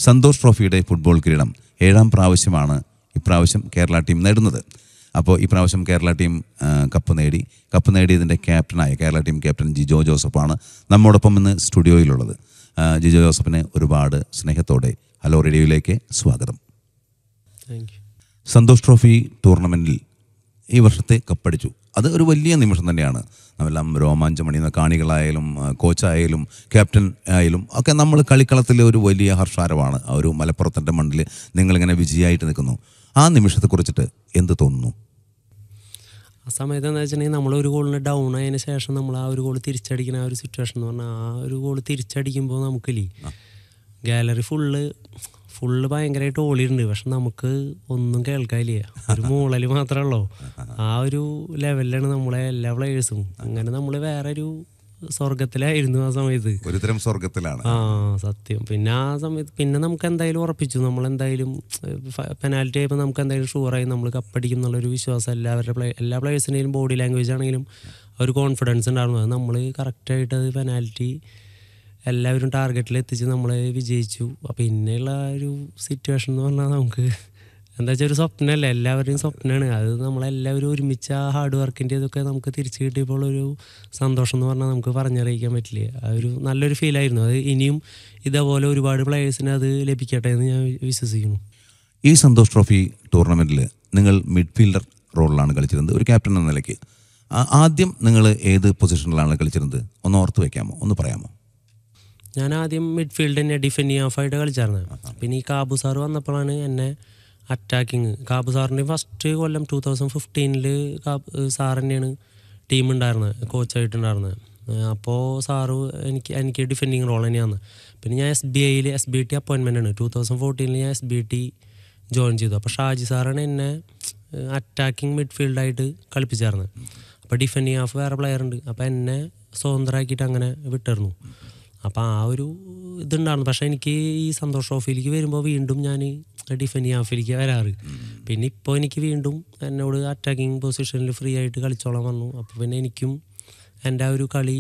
Santhosh ട്രോഫിയുടെ football കിരീടം ഏഴാം പ്രാവശ്യമാണ് ഇപ്രാവശ്യം കേരള ടീം നേടുന്നത് അപ്പോൾ ഇപ്രാവശ്യം കേരള ടീം ആ, കപ്പ് നേടി കപ്പ് നേടിയതിൻ്റെ ക്യാപ്റ്റനായ കേരള ടീം ക്യാപ്റ്റൻ ജിജോ ജോസഫാണ് നമ്മോടൊപ്പം ഇന്ന് സ്റ്റുഡിയോയിലുള്ളത് ആ, ജിജോ ജോസഫിന് ഒരുപാട് സ്നേഹത്തോടെ ഹലോ റേഡിയോയിലേക്ക് സ്വാഗതം താങ്ക് യു സന്തോഷ് ട്രോഫി ടൂർണമെൻറ്റിൽ ഈ വർഷത്തെ കപ്പടിച്ചു അത് ഒരു വലിയ നിമിഷം തന്നെയാണ് നമ്മളെല്ലാം രോമാഞ്ചമണിയുന്ന കാണികളായാലും ആ, കോച്ചായാലും ക്യാപ്റ്റൻ ആയാലും ഒക്കെ നമ്മൾ കളിക്കളത്തിൽ ഒരു വലിയ ഹർഷാരമാണ് ആ ഒരു മലപ്പുറത്തിൻ്റെ മണ്ണിൽ നിങ്ങളിങ്ങനെ വിജയമായിട്ട് നിൽക്കുന്നു ആ നിമിഷത്തെക്കുറിച്ചിട്ട് എന്ത് തോന്നുന്നു ആ സമയത്ത് എന്താ വെച്ചിട്ടുണ്ടെങ്കിൽ നമ്മൾ ഒരു ഗോളിന് ഡൗൺ ആയതിനു ശേഷം നമ്മൾ ആ ഒരു ഗോൾ തിരിച്ചടിക്കുന്ന ആ ഒരു സിറ്റുവേഷൻ എന്ന് പറഞ്ഞാൽ ആ ഒരു ഗോൾ തിരിച്ചടിക്കുമ്പോൾ നമുക്കില്ലേ ഗാലറി ഫുള്ള് ഫുള്ള് ഭയങ്കരമായിട്ട് ഓളിയിട്ടുണ്ട് പക്ഷെ നമുക്ക് ഒന്നും കേൾക്കാനില്ല ഒരു മൂളൽ മാത്രമേ ഉള്ളൂ ആ ഒരു ലെവലിലാണ് നമ്മളെ എല്ലാ പ്ലേയേഴ്സും അങ്ങനെ നമ്മൾ വേറെ ഒരു സ്വർഗത്തിലായിരുന്നു ആ സമയത്ത് ഒരുതരം സ്വർഗത്തിലാണ് ആ സത്യം പിന്നെ ആ സമയത്ത് പിന്നെ നമുക്ക് എന്തായാലും ഉറപ്പിച്ചു നമ്മൾ എന്തായാലും പെനാൽറ്റി ആയപ്പോൾ നമുക്ക് എന്തായാലും ഷുവറായി നമ്മൾ കപ്പടിക്കും എന്നുള്ളൊരു വിശ്വാസം എല്ലാവരുടെ പ്ലേ എല്ലാ പ്ലേയേഴ്സിൻ്റെയും ബോഡി ലാംഗ്വേജ് ആണെങ്കിലും ആ ഒരു കോൺഫിഡൻസ് ഉണ്ടായിരുന്നു അത് നമ്മൾ കറക്റ്റായിട്ട് അത് പെനാൽറ്റി എല്ലാവരും ടാർഗറ്റിൽ എത്തിച്ച് നമ്മളെ വിജയിച്ചു അപ്പം പിന്നെയുള്ള ആ ഒരു സിറ്റുവേഷൻ എന്ന് പറഞ്ഞാൽ നമുക്ക് എന്താ വെച്ചാൽ ഒരു സ്വപ്നമല്ലേ എല്ലാവരുടെയും സ്വപ്നമാണ് അത് നമ്മളെല്ലാവരും ഒരുമിച്ച് ആ ഹാർഡ് വർക്കിൻ്റെ ഇതൊക്കെ നമുക്ക് തിരിച്ചു കിട്ടിയപ്പോൾ ഒരു സന്തോഷം എന്ന് പറഞ്ഞാൽ നമുക്ക് പറഞ്ഞറിയിക്കാൻ പറ്റില്ല ആ ഒരു നല്ലൊരു ഫീലായിരുന്നു അത് ഇനിയും ഇതേപോലെ ഒരുപാട് പ്ലേയേഴ്സിന് അത് ലഭിക്കട്ടെ എന്ന് ഞാൻ വിശ്വസിക്കുന്നു ഈ സന്തോഷ് ട്രോഫി ടൂർണമെൻറ്റിൽ നിങ്ങൾ മിഡ്ഫീൽഡർ റോളിലാണ് കളിച്ചിരുന്നത് ഒരു ക്യാപ്റ്റൻ എന്ന നിലയ്ക്ക് ആ- ആദ്യം നിങ്ങൾ ഏത് പൊസിഷനിലാണ് കളിച്ചിരുന്നത് ഒന്ന് ഓർത്ത് വയ്ക്കാമോ ഒന്ന് പറയാമോ ഞാൻ ആദ്യം മിഡ്ഫീൽഡ് തന്നെ ഡിഫെൻഡിങ് ഓഫായിട്ട് കളിച്ചായിരുന്നു പിന്നെ ഈ കാബു സാർ വന്നപ്പോഴാണ് എന്നെ അറ്റാക്കിങ് കാബു സാറിൻ്റെ ഫസ്റ്റ് കൊല്ലം ടൂ തൗസൻഡ് ഫിഫ്റ്റീനിൽ കാബ് സാർ തന്നെയാണ് ടീം ഉണ്ടായിരുന്നത് കോച്ചായിട്ടുണ്ടായിരുന്നത് അപ്പോൾ സാറ് എനിക്ക് എനിക്ക് ഡിഫെൻഡിങ് റോൾ തന്നെയാണ് പിന്നെ ഞാൻ എസ് ബി ഐയിൽ എസ് ബി ടി അപ്പോയിൻമെൻ്റ് ആണ് ടൂ തൗസൻഡ് ഫോർട്ടീനിൽ ഞാൻ എസ് ബി ടി ജോയിൻ ചെയ്തു അപ്പോൾ ഷാജി സാറാണ് എന്നെ അറ്റാക്കിങ് മിഡ്ഫീൽഡായിട്ട് കളിപ്പിച്ചായിരുന്നത് അപ്പോൾ ഡിഫെൻഡിങ് ഹാഫ് വേറെ പ്ലെയർ ഉണ്ട് അപ്പോൾ എന്നെ സ്വതന്ത്രമാക്കിയിട്ട് അങ്ങനെ വിട്ടിരുന്നു അപ്പോൾ ആ ഒരു ഇതുണ്ടായിരുന്നു പക്ഷേ എനിക്ക് ഈ സന്തോഷ് ട്രോഫിയിലേക്ക് വരുമ്പോൾ വീണ്ടും ഞാൻ ഡിഫെൻഡിങ് ഹാഫിലേക്ക് വരാറ് പിന്നെ ഇപ്പോൾ എനിക്ക് വീണ്ടും എന്നോട് അറ്റാക്കിങ് പൊസിഷനിൽ ഫ്രീ ആയിട്ട് കളിച്ചോളാൻ വന്നു അപ്പോൾ പിന്നെ എനിക്കും എൻ്റെ ആ ഒരു കളി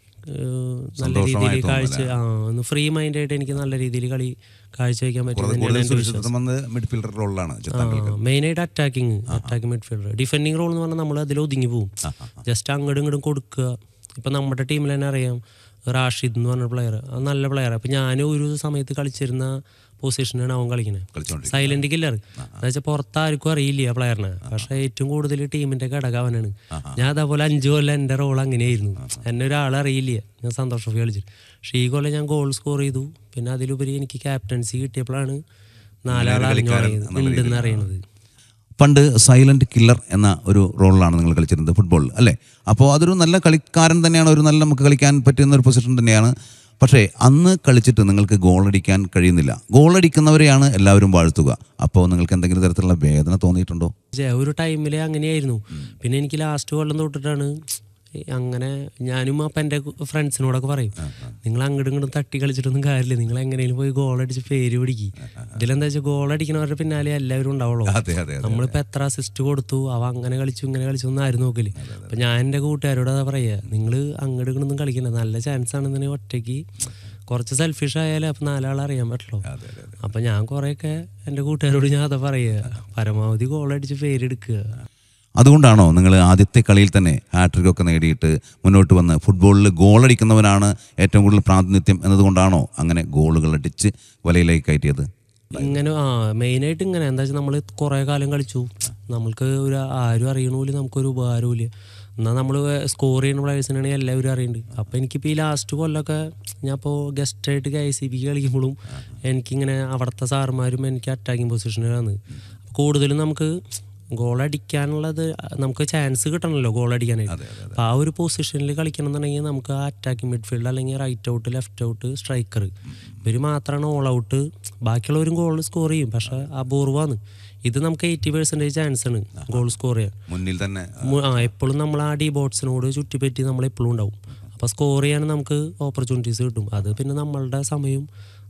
ഏഹ്, നല്ല രീതിയിൽ കാഴ്ച ആ ഒന്ന് ഫ്രീ മൈൻഡായിട്ട് എനിക്ക് നല്ല രീതിയിൽ കളി കാഴ്ചവെക്കാൻ പറ്റും തന്നെയാണ് കൂടുതൽ എൻ്റെ വിശ്വാസം സുരക്ഷിതത്വം വന്നത് മിഡ്ഫീൽഡർ റോളിലാണ് ചിത്രങ്ങൾക്ക് മെയിനായിട്ട് attacking attacking midfielder defending role എന്ന് പറഞ്ഞാൽ നമ്മൾ അതിൽ ഒതുങ്ങി പോകും ജസ്റ്റ് അങ്ങോട്ടും ഇങ്ങോട്ടും കൊടുക്കുക ഇപ്പം നമ്മുടെ ടീമിൽ തന്നെ അറിയാം റാഷിദ് എന്ന് പറഞ്ഞ പ്ലെയർ നല്ല പ്ലെയർ അപ്പം ഞാൻ ഒരു സമയത്ത് കളിച്ചിരുന്ന പൊസിഷനാണ് അവൻ കളിക്കുന്നത് കളിച്ചോണ്ടിരിക്കുന്നത് സൈലന്റ് കില്ലർ എന്ന് വെച്ചാൽ പുറത്ത് ആർക്കും അറിയില്ല ആ പ്ലെയറിനെ പക്ഷേ ഏറ്റവും കൂടുതൽ ടീമിന്റെ ഘടകം അവനാണ് ഞാൻ അതേപോലെ അഞ്ചു കൊല്ലം എൻ്റെ റോൾ അങ്ങനെയായിരുന്നു എന്നെ ഒരാളെ അറിയില്ല ഞാൻ സന്തോഷ് ട്രോഫി കളിച്ചിട്ട് പക്ഷേ ഈ കൊല്ലം ഞാൻ ഗോൾ സ്കോർ ചെയ്തു പിന്നെ അതിലുപരി എനിക്ക് ക്യാപ്റ്റൻസി കിട്ടിയപ്പോഴാണ് നാലാൾ അറിഞ്ഞു തുടങ്ങിയത് ഉണ്ടെന്ന് അറിയണത് പണ്ട് സൈലന്റ് കില്ലർ എന്ന ഒരു റോളിലാണ് നിങ്ങൾ കളിച്ചിരുന്നത് ഫുട്ബോളിൽ അല്ലേ അപ്പോൾ അതൊരു നല്ല കളിക്കാരൻ തന്നെയാണ് ഒരു നല്ല നമുക്ക് കളിക്കാൻ പറ്റുന്ന ഒരു പൊസിഷൻ തന്നെയാണ് പക്ഷേ അന്ന് കളിച്ചിട്ട് നിങ്ങൾക്ക് ഗോളടിക്കാൻ കഴിയുന്നില്ല ഗോളടിക്കുന്നവരെയാണ് എല്ലാവരും വാഴ്ത്തുക അപ്പോൾ നിങ്ങൾക്ക് എന്തെങ്കിലും തരത്തിലുള്ള വേദന തോന്നിയിട്ടുണ്ടോ പക്ഷേ ഒരു ടൈമിൽ അങ്ങനെയായിരുന്നു പിന്നെ എനിക്ക് ലാസ്റ്റ് കൊല്ലം തൊട്ടിട്ടാണ് ഈ അങ്ങനെ ഞാനും അപ്പം എൻ്റെ ഫ്രണ്ട്സിനോടൊക്കെ പറയും നിങ്ങൾ അങ്ങോട്ടും ഇങ്ങോട്ടും തട്ടി കളിച്ചിട്ടൊന്നും കാര്യമില്ല നിങ്ങൾ എങ്ങനെയും പോയി ഗോൾ അടിച്ച് പേര് പിടിക്കും ഇതിലെന്താ വെച്ചാൽ ഗോൾ അടിക്കണവരുടെ പിന്നാലെ എല്ലാവരും ഉണ്ടാവുള്ളൂ അതെ അതെ അതെ നമ്മളിപ്പോൾ എത്ര അസിസ്റ്റ് കൊടുത്തു അവ അങ്ങനെ കളിച്ചു ഇങ്ങനെ കളിച്ചു ഒന്നും ആരും നോക്കില്ല അപ്പം ഞാൻ എൻ്റെ കൂട്ടുകാരോട് അതാ പറയുക നിങ്ങൾ അങ്ങോട്ട് ഇങ്ങോട്ടൊന്നും കളിക്കണ്ട നല്ല ചാൻസ് ആണെന്നുണ്ടെങ്കിൽ ഒറ്റയ്ക്ക് കുറച്ച് സെൽഫിഷ് ആയാലേ അപ്പം നാലാൾ അറിയാൻ പറ്റുള്ളൂ അപ്പം ഞാൻ കുറേയൊക്കെ എൻ്റെ കൂട്ടുകാരോട് ഞാൻ അതാ പറയുക പരമാവധി ഗോൾ അടിച്ച് പേരെടുക്കുക അതുകൊണ്ടാണോ നിങ്ങൾ ആദ്യത്തെ കളിയിൽ തന്നെ ഹാട്രിക് ഒക്കെ നേടിയിട്ട് മുന്നോട്ട് വന്ന് ഫുട്ബോളിൽ ഗോളടിക്കുന്നവനാണ് ഏറ്റവും കൂടുതൽ പ്രാതിനിധ്യം എന്നതുകൊണ്ടാണോ അങ്ങനെ ഗോളുകൾ അടിച്ച് വലയിലേക്ക് കയറ്റിയത് ഇങ്ങനെ ആ മെയിനായിട്ട് ഇങ്ങനെ എന്താ വെച്ചാൽ നമ്മൾ കുറേ കാലം കളിച്ചു നമ്മൾക്ക് ഒരു ആരും അറിയണമില്ല നമുക്കൊരു ഉപകാരമില്ല എന്നാൽ നമ്മൾ സ്കോർ ചെയ്യുന്ന പ്ലേയേഴ്സിനാണെങ്കിൽ എല്ലാവരും അറിയുന്നുണ്ട് അപ്പോൾ എനിക്കിപ്പോൾ ഈ ലാസ്റ്റ് കൊല്ലമൊക്കെ ഞാൻ ഇപ്പോൾ ഗസ്റ്റായിട്ട് കെ ഐ സി ബിക്ക് കളിക്കുമ്പോഴും എനിക്കിങ്ങനെ അവിടുത്തെ സാറുമാരും എനിക്ക് അറ്റാക്കിംഗ് പൊസിഷനിലാണ് കൂടുതലും നമുക്ക് ഗോൾ അടിക്കാനുള്ളത് നമുക്ക് ചാൻസ് കിട്ടണമല്ലോ ഗോൾ അടിക്കാനായിട്ട് അപ്പോൾ ആ ഒരു പൊസിഷനിൽ കളിക്കണം എന്നുണ്ടെങ്കിൽ നമുക്ക് ആ അറ്റാക്കിംഗ് മിഡ്ഫീൽഡ് അല്ലെങ്കിൽ right out left out striker ഇവർ മാത്രമാണ് ഓൾ ഔട്ട് ബാക്കിയുള്ളവരും ഗോൾ സ്കോർ ചെയ്യും പക്ഷേ അപൂർവമാണ് ഇത് നമുക്ക് എയ്റ്റി പെർസെൻറ്റേജ് ചാൻസ് ആണ് ഗോൾ സ്കോർ ചെയ്യാൻ മുന്നിൽ തന്നെ മു- ആ എപ്പോഴും നമ്മൾ ആ ഡി ബോട്ട്സിനോട് ചുറ്റിപ്പറ്റി നമ്മൾ എപ്പോഴും ഉണ്ടാവും അപ്പോൾ സ്കോർ ചെയ്യാൻ നമുക്ക് ഓപ്പർച്യൂണിറ്റീസ് കിട്ടും അത് പിന്നെ നമ്മളുടെ സമയം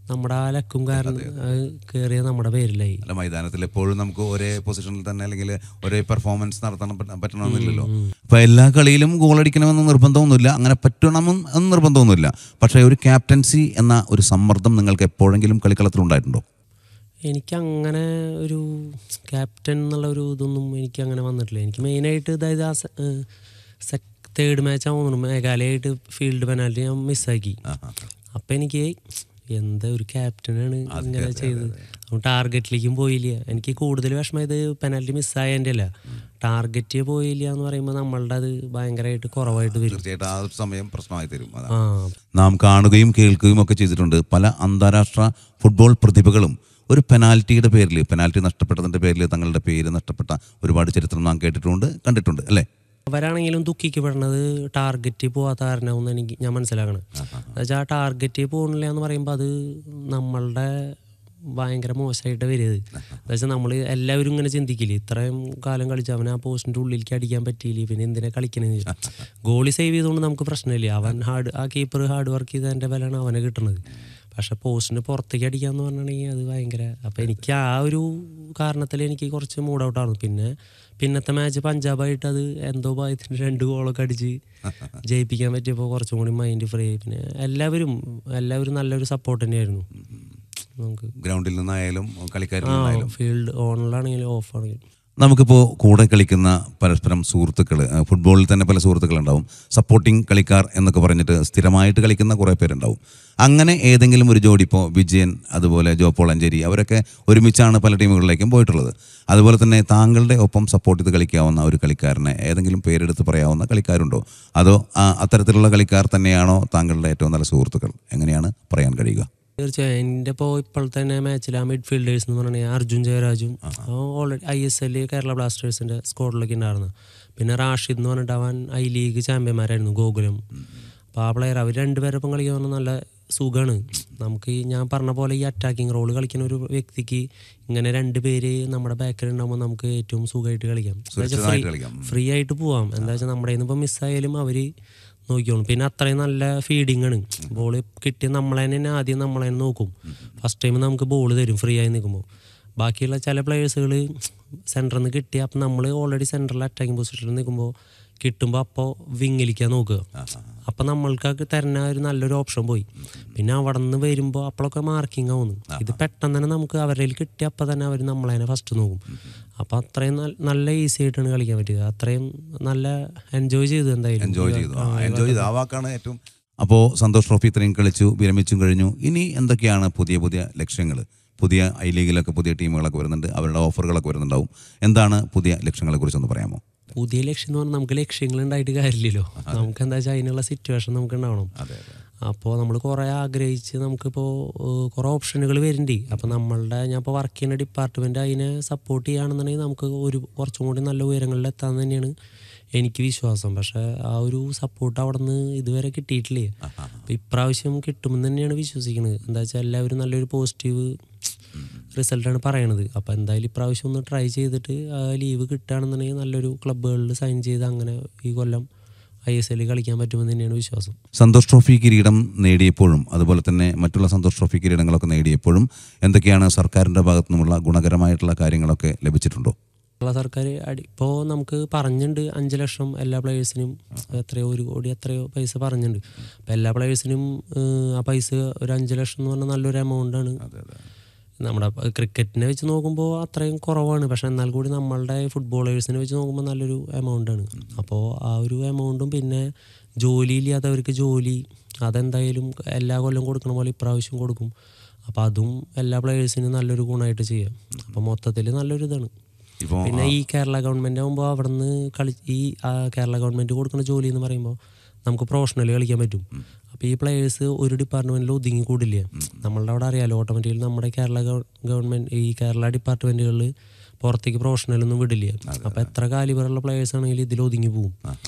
നമ്മുടെ ആ ലക്കും കാരണം അത് കയറിയ നമ്മുടെ പേരിലായി അല്ല മൈതാനത്തിൽ എപ്പോഴും നമുക്ക് ഒരേ പൊസിഷനിൽ തന്നെ അല്ലെങ്കിൽ ഒരേ പെർഫോമൻസ് നടത്തണം പറ്റ- പറ്റണമെന്നില്ലല്ലോ അപ്പൊ എല്ലാ കളിയിലും ഗോൾ അടിക്കണമെന്ന് നിർബന്ധമൊന്നുമില്ല അങ്ങനെ പറ്റണമെന്ന് എന്ന് നിർബന്ധമൊന്നുമില്ല പക്ഷേ ഒരു ക്യാപ്റ്റൻസി എന്ന ഒരു സമ്മർദ്ദം നിങ്ങൾക്ക് എപ്പോഴെങ്കിലും കളിക്കളത്തിൽ ഉണ്ടായിട്ടുണ്ടോ എനിക്ക് അങ്ങനെ ഒരു ക്യാപ്റ്റൻ എന്നുള്ള ഒരു ഇതൊന്നും എനിക്ക് അങ്ങനെ വന്നിട്ടില്ല എനിക്ക് മെയിനായിട്ട് അതായത് ആ തേർഡ് മാച്ച് ആവുന്നു മേഘാലയായിട്ട് ഫീൽഡ് പെനാൽറ്റി ഞാൻ മിസ്സാക്കി അപ്പം എനിക്ക് എന്താ ഒരു ക്യാപ്റ്റനാണ് ഇങ്ങനെ ചെയ്തത് അപ്പം ടാർഗറ്റിലേക്കും പോയില്ല എനിക്ക് കൂടുതൽ വിഷമയത് പെനാൽറ്റി മിസ്സായതിൻ്റെ അല്ല ടാർഗറ്റ് പോയില്ല എന്ന് പറയുമ്പോൾ നമ്മളുടെ അത് ഭയങ്കരമായിട്ട് കുറവായിട്ട് വരും തീർച്ചയായിട്ടും ആ ഒരു സമയം പ്രശ്നമായി തരും അതാണ് ആ നാം കാണുകയും കേൾക്കുകയും ഒക്കെ ചെയ്തിട്ടുണ്ട് പല അന്താരാഷ്ട്ര ഫുട്ബോൾ പ്രതിഭകളും ഒരു പെനാൽറ്റിയുടെ പേരിൽ പെനാൽറ്റി നഷ്ടപ്പെട്ടതിൻ്റെ പേരിൽ തങ്ങളുടെ പേര് നഷ്ടപ്പെട്ട ഒരുപാട് ചരിത്രം നാം കേട്ടിട്ടുണ്ട് കണ്ടിട്ടുണ്ട് അല്ലേ അവരാണെങ്കിലും ദുഃഖിക്കപ്പെടുന്നത് ടാർഗറ്റ് പോവാത്ത കാരണമാവും എനിക്ക് ഞാൻ മനസ്സിലാക്കണം എന്നുവെച്ചാൽ ആ ടാർഗറ്റ് പോകുന്നില്ല എന്ന് പറയുമ്പോൾ അത് നമ്മളുടെ ഭയങ്കര മോശമായിട്ട് വരിയത് എന്നുവെച്ചാൽ നമ്മൾ എല്ലാവരും ഇങ്ങനെ ചിന്തിക്കില്ലേ ഇത്രയും കാലം കളിച്ച് അവൻ ആ പോസ്റ്റിൻ്റെ ഉള്ളിലേക്ക് അടിക്കാൻ പറ്റിയില്ലേ പിന്നെ എന്തിനാ കളിക്കണേന്ന് ഗോളി സേവ് ചെയ്തുകൊണ്ട് നമുക്ക് പ്രശ്നമില്ല അവൻ ഹാർഡ് ആ കീപ്പർ ഹാർഡ് വർക്ക് ചെയ്തതിൻ്റെ ബലമാണ് അവനെ കിട്ടുന്നത് പക്ഷെ പോസ്റ്റിന് പുറത്തേക്ക് അടിക്കാന്ന് പറഞ്ഞിട്ടുണ്ടെങ്കിൽ അത് ഭയങ്കര അപ്പം എനിക്ക് ആ ഒരു കാരണത്തിൽ എനിക്ക് കുറച്ച് മൂഡ് ഔട്ടാണ് പിന്നെ പിന്നത്തെ മാച്ച് പഞ്ചാബായിട്ട് അത് എന്തോ ഭാഗ്യത്തിന് രണ്ട് ഗോളൊക്കെ അടിച്ച് ജയിപ്പിക്കാൻ പറ്റിയപ്പോൾ കുറച്ചും കൂടി മൈൻഡ് ഫ്രീ ആയി പിന്നെ എല്ലാവരും എല്ലാവരും നല്ലൊരു സപ്പോർട്ട് തന്നെയായിരുന്നു നമുക്ക് ഗ്രൗണ്ടിൽ നിന്നായാലും കളിക്കാരിൽ ആ നിന്നായാലും ഫീൽഡ് ഓണിലാണെങ്കിലും ഓഫ് ആണെങ്കിലും നമുക്കിപ്പോൾ കൂടെ കളിക്കുന്ന പരസ്പരം സുഹൃത്തുക്കൾ ഫുട്ബോളിൽ തന്നെ പല സുഹൃത്തുക്കളുണ്ടാവും സപ്പോർട്ടിംഗ് കളിക്കാർ എന്നൊക്കെ പറഞ്ഞിട്ട് സ്ഥിരമായിട്ട് കളിക്കുന്ന കുറേ പേരുണ്ടാവും അങ്ങനെ ഏതെങ്കിലും ഒരു ജോഡി ഇപ്പോൾ വിജയൻ അതുപോലെ ജോ പോളഞ്ചേരി അവരൊക്കെ ഒരുമിച്ചാണ് പല ടീമുകളിലേക്കും പോയിട്ടുള്ളത് അതുപോലെ തന്നെ താങ്കളുടെ ഒപ്പം സപ്പോർട്ട് ചെയ്ത് കളിക്കാവുന്ന ഒരു കളിക്കാരനെ ഏതെങ്കിലും പേരെടുത്ത് പറയാവുന്ന കളിക്കാരുണ്ടോ അതോ ആ, അത്തരത്തിലുള്ള കളിക്കാർ തന്നെയാണോ താങ്കളുടെ ഏറ്റവും നല്ല സുഹൃത്തുക്കൾ എങ്ങനെയാണ് പറയാൻ കഴിയുക തീർച്ചയായും എൻ്റെ ഇപ്പോൾ ഇപ്പോഴത്തെ തന്നെ മാച്ചിൽ ആ മിഡ്ഫീൽഡേഴ്സ് എന്ന് പറഞ്ഞാൽ അർജുൻ ജയരാജും already I S L Kerala ബ്ലാസ്റ്റേഴ്സിൻ്റെ സ്ക്വാഡിലൊക്കെ ഉണ്ടായിരുന്നു പിന്നെ റാഷിദ് എന്ന് പറഞ്ഞിട്ട് അവൻ ഐ ലീഗ് ചാമ്പ്യന്മാരായിരുന്നു ഗോകുലം അപ്പോൾ ആ പ്ലെയർ അവർ രണ്ടുപേരൊപ്പം കളിക്കാൻ പറഞ്ഞാൽ നല്ല സുഖമാണ് നമുക്ക് ഈ ഞാൻ പറഞ്ഞ പോലെ ഈ അറ്റാക്കിംഗ് റോൾ കളിക്കുന്ന ഒരു വ്യക്തിക്ക് ഇങ്ങനെ രണ്ട് പേര് നമ്മുടെ ബാക്കിൽ ഉണ്ടാകുമ്പോൾ നമുക്ക് ഏറ്റവും സുഖമായിട്ട് കളിക്കാം സുരക്ഷിതമായിട്ട് കളിക്കാം. ഫ്രീ ആയിട്ട് പോവാം എന്താ വെച്ചാൽ നമ്മുടെ കയ്യിൽ നിന്ന് ഇപ്പോൾ മിസ്സായാലും അവർ നോക്കിക്കോളും പിന്നെ അത്രയും നല്ല ഫീഡിങ് ആണ് ബോൾ കിട്ടിയ നമ്മളെ തന്നെ ആദ്യം നമ്മളെ തന്നെ നോക്കും ഫസ്റ്റ് ടൈം നമുക്ക് ബോൾ തരും ഫ്രീ ആയി നിൽക്കുമ്പോൾ ബാക്കിയുള്ള ചില പ്ലേയേഴ്സുകൾ സെൻറ്ററിൽ നിന്ന് കിട്ടി അപ്പം നമ്മൾ ഓൾറെഡി സെൻറ്ററിൽ അറ്റാക്കിംഗ് പൊസിഷനിൽ നിൽക്കുമ്പോൾ കിട്ടുമ്പോൾ അപ്പോൾ വിങ്ങിലിക്കാൻ നോക്കുക അപ്പം നമ്മൾക്ക് തരുന്ന ഒരു നല്ലൊരു ഓപ്ഷൻ പോയി പിന്നെ അവിടെ നിന്ന് വരുമ്പോൾ അപ്പോഴൊക്കെ മാർക്കിംഗ് ആവുന്നു ഇത് പെട്ടെന്ന് തന്നെ നമുക്ക് അവരുടെ കയ്യിൽ കിട്ടിയ അപ്പം തന്നെ അവർ നമ്മളെ തന്നെ ഫസ്റ്റ് നോക്കും അപ്പം അത്രയും നല്ല- നല്ല ഈസി ആയിട്ടാണ് കളിക്കാൻ പറ്റുക അത്രയും നല്ല എൻജോയ് ചെയ്തു എന്തായാലും എൻജോയ് ചെയ്തു ആ എൻജോയ് ചെയ്തു ആ വാക്കാണ് ഏറ്റവും അപ്പോൾ സന്തോഷ് ട്രോഫി ഇത്രയും കളിച്ചു വിരമിച്ചും കഴിഞ്ഞു ഇനി എന്തൊക്കെയാണ് പുതിയ പുതിയ ലക്ഷ്യങ്ങൾ പുതിയ ഐ ലീഗിലൊക്കെ പുതിയ ടീമുകളൊക്കെ വരുന്നുണ്ട് അവരുടെ ഓഫറുകളൊക്കെ വരുന്നുണ്ടാവും എന്താണ് പുതിയ ലക്ഷ്യങ്ങളെ കുറിച്ചൊന്ന് പറയാമോ പുതിയ ലക്ഷ്യം എന്ന് പറഞ്ഞാൽ നമുക്ക് ലക്ഷ്യങ്ങൾ ഉണ്ടായിട്ട് കാര്യമില്ലല്ലോ നമുക്ക് എന്താ വെച്ചാൽ അതിനുള്ള സിറ്റുവേഷൻ നമുക്ക് ഉണ്ടാവണം അതെ അതെ അപ്പോൾ നമ്മൾ കുറേ ആഗ്രഹിച്ച് നമുക്കിപ്പോൾ ഏഹ്, കുറേ ഓപ്ഷനുകൾ വരുന്നുണ്ട് അപ്പോൾ നമ്മളുടെ ഞാൻ ഇപ്പോൾ വർക്ക് ചെയ്യുന്ന ഡിപ്പാർട്ട്മെൻറ്റ് അതിനെ സപ്പോർട്ട് ചെയ്യുകയാണെന്നുണ്ടെങ്കിൽ നമുക്ക് ഒരു കുറച്ചും കൂടി നല്ല ഉയരങ്ങളിൽ എത്താൻ തന്നെയാണ് എനിക്ക് വിശ്വാസം പക്ഷേ ആ ഒരു സപ്പോർട്ട് അവിടെ നിന്ന് ഇതുവരെ കിട്ടിയിട്ടില്ലേ അപ്പോൾ ഇപ്രാവശ്യം കിട്ടുമെന്ന് തന്നെയാണ് വിശ്വസിക്കുന്നത് എന്താ വെച്ചാൽ എല്ലാവരും നല്ലൊരു പോസിറ്റീവ് റിസൾട്ടാണ് പറയണത് അപ്പോൾ എന്തായാലും ഇപ്രാവശ്യം ഒന്ന് ട്രൈ ചെയ്തിട്ട് ലീവ് കിട്ടുകയാണെന്നുണ്ടെങ്കിൽ നല്ലൊരു ക്ലബ്ബുകളിൽ സൈൻ ചെയ്ത് അങ്ങനെ ഈ കൊല്ലം ഐ എസ് എല്ലിൽ കളിക്കാൻ പറ്റുമെന്ന് തന്നെയാണ് വിശ്വാസം സന്തോഷ് ട്രോഫി കിരീടം നേടിയപ്പോഴും അതുപോലെ തന്നെ മറ്റുള്ള സന്തോഷ് ട്രോഫി കിരീടങ്ങളൊക്കെ നേടിയപ്പോഴും എന്തൊക്കെയാണ് സർക്കാരിൻ്റെ ഭാഗത്തു നിന്നുള്ള ഗുണകരമായിട്ടുള്ള കാര്യങ്ങളൊക്കെ ലഭിച്ചിട്ടുണ്ടോ കേരള സർക്കാർ അടി ഇപ്പോൾ നമുക്ക് പറഞ്ഞിട്ടുണ്ട് അഞ്ച് ലക്ഷം എല്ലാ പ്ലേയേഴ്സിനും എത്രയോ ഒരു കോടി എത്രയോ പൈസ പറഞ്ഞിട്ടുണ്ട് അപ്പോൾ എല്ലാ പ്ലേയേഴ്സിനും ആ പൈസ ഒരു അഞ്ച് ലക്ഷം എന്ന് പറഞ്ഞാൽ നല്ലൊരു എമൗണ്ട് ആണ് നമ്മുടെ ക്രിക്കറ്റിനെ വെച്ച് നോക്കുമ്പോൾ അത്രയും കുറവാണ് പക്ഷെ എന്നാൽ കൂടി നമ്മളുടെ ഫുട്ബോളേഴ്സിനെ വെച്ച് നോക്കുമ്പോൾ നല്ലൊരു എമൗണ്ട് ആണ് അപ്പോൾ ആ ഒരു എമൗണ്ടും പിന്നെ ജോലി ഇല്ലാത്തവർക്ക് ജോലി അതെന്തായാലും എല്ലാ കൊല്ലം കൊടുക്കണ പോലെ ഇപ്രാവശ്യം കൊടുക്കും അപ്പോൾ അതും എല്ലാ പ്ലേയേഴ്സിനും നല്ലൊരു ഗുണമായിട്ട് ചെയ്യാം അപ്പോൾ മൊത്തത്തിൽ നല്ലൊരു ഇതാണ് ഇപ്പോൾ പിന്നെ ഈ കേരള ഗവൺമെൻറ് ആകുമ്പോൾ അവിടെ നിന്ന് കളി ഈ ആ, കേരള ഗവൺമെൻറ് കൊടുക്കുന്ന ജോലി എന്ന് പറയുമ്പോൾ നമുക്ക് പ്രൊഫഷണൽ കളിക്കാൻ പറ്റും അപ്പോൾ ഈ പ്ലേയേഴ്സ് ഒരു ഡിപ്പാർട്ട്മെൻറ്റിൽ ഒതുങ്ങി കൂടില്ല നമ്മളുടെ അവിടെ അറിയാലോ ഓട്ടോമാറ്റിക്കലി നമ്മുടെ കേരള ഗവൺമെൻറ് ഈ കേരള ഡിപ്പാർട്ട്മെൻറ്റുകളിൽ പുറത്തേക്ക് പ്രൊഫഷണലൊന്നും വിടില്ല അപ്പോൾ എത്ര കാലിബറുള്ള പ്ലേയേഴ്സ് ആണെങ്കിൽ ഇതിൽ ഒതുങ്ങി പോകും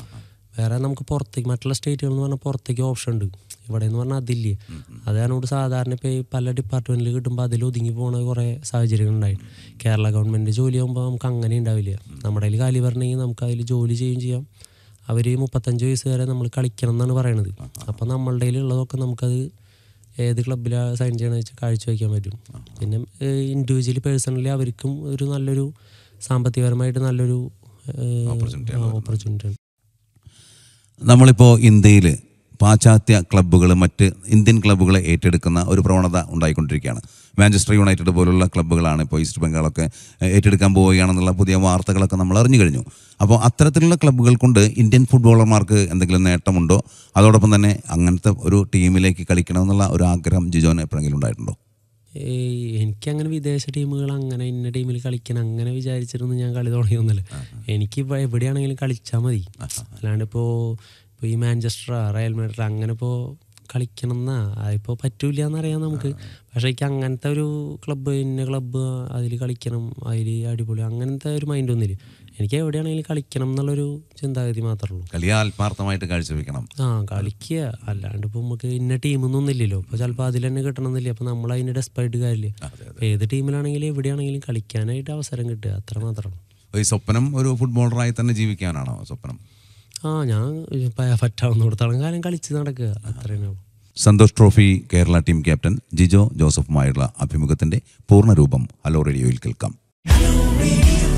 വേറെ നമുക്ക് പുറത്തേക്ക് മറ്റുള്ള സ്റ്റേറ്റുകൾ എന്ന് പറഞ്ഞാൽ പുറത്തേക്ക് ഓപ്ഷൻ ഉണ്ട് ഇവിടെ എന്ന് പറഞ്ഞാൽ അതില്ലേ അത് കാരണം സാധാരണ ഇപ്പോൾ ഈ പല ഡിപ്പാർട്ട്മെൻറ്റിൽ കിട്ടുമ്പോൾ അതിൽ ഒതുങ്ങി പോകുന്ന കുറേ സാഹചര്യങ്ങൾ ഉണ്ടായി കേരള ഗവൺമെൻറ് ജോലി ആകുമ്പോൾ നമുക്ക് അങ്ങനെ ഉണ്ടാവില്ല നമ്മുടെ കയ്യിൽ കാലി പറഞ്ഞെങ്കിൽ നമുക്ക് അതിൽ ജോലി ചെയ്യുകയും ചെയ്യാം അവർ മുപ്പത്തഞ്ച് വയസ്സ് വരെ നമ്മൾ കളിക്കണം എന്നാണ് പറയണത് അപ്പോൾ നമ്മളുടെ കയ്യിലുള്ളതൊക്കെ നമുക്കത് ഏത് ക്ലബ്ബിലാണ് സൈൻ ചെയ്യണമെന്ന് വെച്ചാൽ കാഴ്ചവെക്കാൻ പറ്റും പിന്നെ ഇൻഡിവിജ്വലി പേഴ്സണലി അവർക്കും ഒരു നല്ലൊരു സാമ്പത്തികപരമായിട്ട് നല്ലൊരു ഓപ്പർച്യൂണിറ്റി ആണ് നമ്മളിപ്പോൾ ഇന്ത്യയിൽ പാശ്ചാത്യ ക്ലബ്ബുകൾ മറ്റ് ഇന്ത്യൻ ക്ലബ്ബുകളെ ഏറ്റെടുക്കുന്ന ഒരു പ്രവണത ഉണ്ടായിക്കൊണ്ടിരിക്കുകയാണ് മാഞ്ചസ്റ്റർ യുണൈറ്റഡ് പോലുള്ള ക്ലബ്ബുകളാണ് ഇപ്പോൾ ഈസ്റ്റ് ബംഗാളൊക്കെ ഏഹ്, ഏറ്റെടുക്കാൻ പോവുകയാണെന്നുള്ള പുതിയ വാർത്തകളൊക്കെ നമ്മൾ അറിഞ്ഞു കഴിഞ്ഞു അപ്പോൾ അത്തരത്തിലുള്ള ക്ലബ്ബുകൾ കൊണ്ട് ഇന്ത്യൻ ഫുട്ബോളർമാർക്ക് എന്തെങ്കിലും നേട്ടമുണ്ടോ അതോടൊപ്പം തന്നെ അങ്ങനത്തെ ഒരു ടീമിലേക്ക് കളിക്കണമെന്നുള്ള ഒരു ആഗ്രഹം ജിജോന് എപ്പോഴെങ്കിലും ഉണ്ടായിട്ടുണ്ടോ ഏയ് എനിക്കങ്ങനെ വിദേശ ടീമുകൾ അങ്ങനെ ഇന്ന ടീമിൽ കളിക്കണം അങ്ങനെ വിചാരിച്ചിട്ടൊന്നും ഞാൻ കളി തുടങ്ങിയൊന്നുമില്ല എനിക്ക് ഇപ്പോൾ എവിടെയാണെങ്കിലും കളിച്ചാൽ മതി അല്ലാണ്ട് ഇപ്പോൾ ഇപ്പോൾ ഈ മാഞ്ചസ്റ്റർ റയൽ മാഡ്രിഡ് അങ്ങനെ ഇപ്പോൾ കളിക്കണം എന്നാ അതിപ്പോൾ പറ്റൂല എന്നറിയാം നമുക്ക് പക്ഷേ എനിക്ക് അങ്ങനത്തെ ഒരു ക്ലബ്ബ് ഇന്ന ക്ലബ്ബ് അതിൽ കളിക്കണം അതിൽ അടിപൊളി അങ്ങനത്തെ ഒരു മൈൻഡ് ഒന്നുമില്ല എനിക്ക് എവിടെയാണെങ്കിലും കളിക്കണം എന്നുള്ളൊരു ചിന്താഗതി മാത്രമേ ഉള്ളൂ കളിയെ ആത്മാർത്ഥമായിട്ട് കാഴ്ചവെക്കണം ആ കളിക്കുക അല്ലാണ്ട് ഇപ്പൊ നമുക്ക് ഇന്ന ടീമൊന്നും ഇല്ലല്ലോ അപ്പൊ ചിലപ്പോൾ അതിൽ തന്നെ കിട്ടണമെന്നില്ല അപ്പൊ നമ്മൾ അതിന് ഡെസ്പായിട്ട് കാര്യമില്ല അപ്പൊ ഏത് ടീമിലാണെങ്കിലും എവിടെയാണെങ്കിലും കളിക്കാനായിട്ട് അവസരം കിട്ടുക അത്ര മാത്രമാണ് ഈ സ്വപ്നം ഒരു ഫുട്ബോളറായി തന്നെ ജീവിക്കാനാണോ സ്വപ്നം ആ ഞാൻ പ- പറ്റാവുന്നിടത്തോളം കാലം കളിച്ച് നടക്കുക അത്രയാണ് Santosh Trophy Kerala team captain Jijo ജോസഫുമായുള്ള അഭിമുഖത്തിന്റെ പൂർണ്ണരൂപം ഹലോ റേഡിയോയിൽ കേൾക്കാം